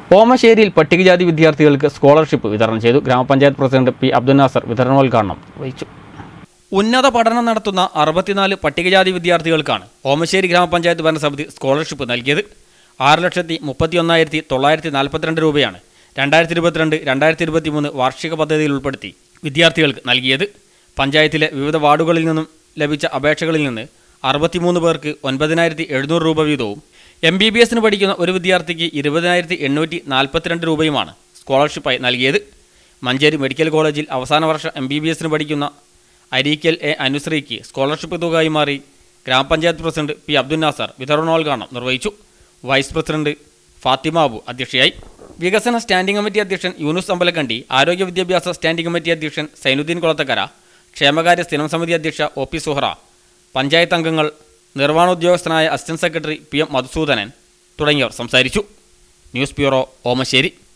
ഓമശ്ശേരിയിൽ പട്ടികജാതി വിദ്യാർത്ഥികൾക്ക് സ്കോളർഷിപ്പ് വിതരണം ചെയ്തു ഗ്രാമപഞ്ചായത്ത് പ്രസിഡന്റ് പി അബ്ദുൽ നാസർ വിതരണോദ്ഘാടനം വഹിച്ചു ഉന്നത പഠനം നടത്തുന്ന അറുപത്തിനാല് പട്ടികജാതി വിദ്യാർത്ഥികൾക്കാണ് ഓമശ്ശേരി ഗ്രാമപഞ്ചായത്ത് ഭരണസമിതി സ്കോളർഷിപ്പ് നൽകിയത് ആറ് ലക്ഷത്തി മുപ്പത്തി ഒന്നായിരത്തി തൊള്ളായിരത്തി നാൽപ്പത്തിരണ്ട് രൂപയാണ് രണ്ടായിരത്തി ഇരുപത്തിരണ്ട് രണ്ടായിരത്തി ഇരുപത്തി മൂന്ന് വാർഷിക പദ്ധതിയിൽ ഉൾപ്പെടുത്തി വിദ്യാർത്ഥികൾക്ക് നൽകിയത് പഞ്ചായത്തിലെ വിവിധ വാർഡുകളിൽ നിന്നും ലഭിച്ച അപേക്ഷകളിൽ നിന്ന് അറുപത്തിമൂന്ന് പേർക്ക് ഒൻപതിനായിരത്തി എഴുന്നൂറ് രൂപ വീതവും എം ബി ബി എസിന് പഠിക്കുന്ന ഒരു വിദ്യാർത്ഥിക്ക് ഇരുപതിനായിരത്തി എണ്ണൂറ്റി നാൽപ്പത്തിരണ്ട് രൂപയുമാണ് സ്കോളർഷിപ്പായി നൽകിയത് മഞ്ചേരി മെഡിക്കൽ കോളേജിൽ അവസാന വർഷ എം ബി ബി എസിന് പഠിക്കുന്ന അരീക്കൽ എ അനുശ്രീക്ക് സ്കോളർഷിപ്പ് തുക കൈമാറി ഗ്രാമപഞ്ചായത്ത് പ്രസിഡന്റ് പി അബ്ദുൽ നാസർ വിതരണോദ്ഘാടനം നിർവഹിച്ചു വൈസ് പ്രസിഡന്റ് ഫാത്തിമ അബു അധ്യക്ഷയായി വികസന സ്റ്റാൻഡിംഗ് കമ്മിറ്റി അധ്യക്ഷൻ യൂനുസ് അമ്പലക്കണ്ടി ആരോഗ്യ വിദ്യാഭ്യാസ സ്റ്റാൻഡിംഗ് കമ്മിറ്റി അധ്യക്ഷൻ സൈനുദ്ദീൻ കുളത്തക്കര ക്ഷേമകാര്യ സ്ഥിരം സമിതി അധ്യക്ഷ ഒ പി സുഹറ പഞ്ചായത്ത് അംഗങ്ങൾ നിർവ്വഹണോദ്യോഗസ്ഥനായ assistant secretary P M Madhusoodanan തുടങ്ങിയവർ സംസാരിച്ചു ന്യൂസ് ബ്യൂറോ ഓമശ്ശേരി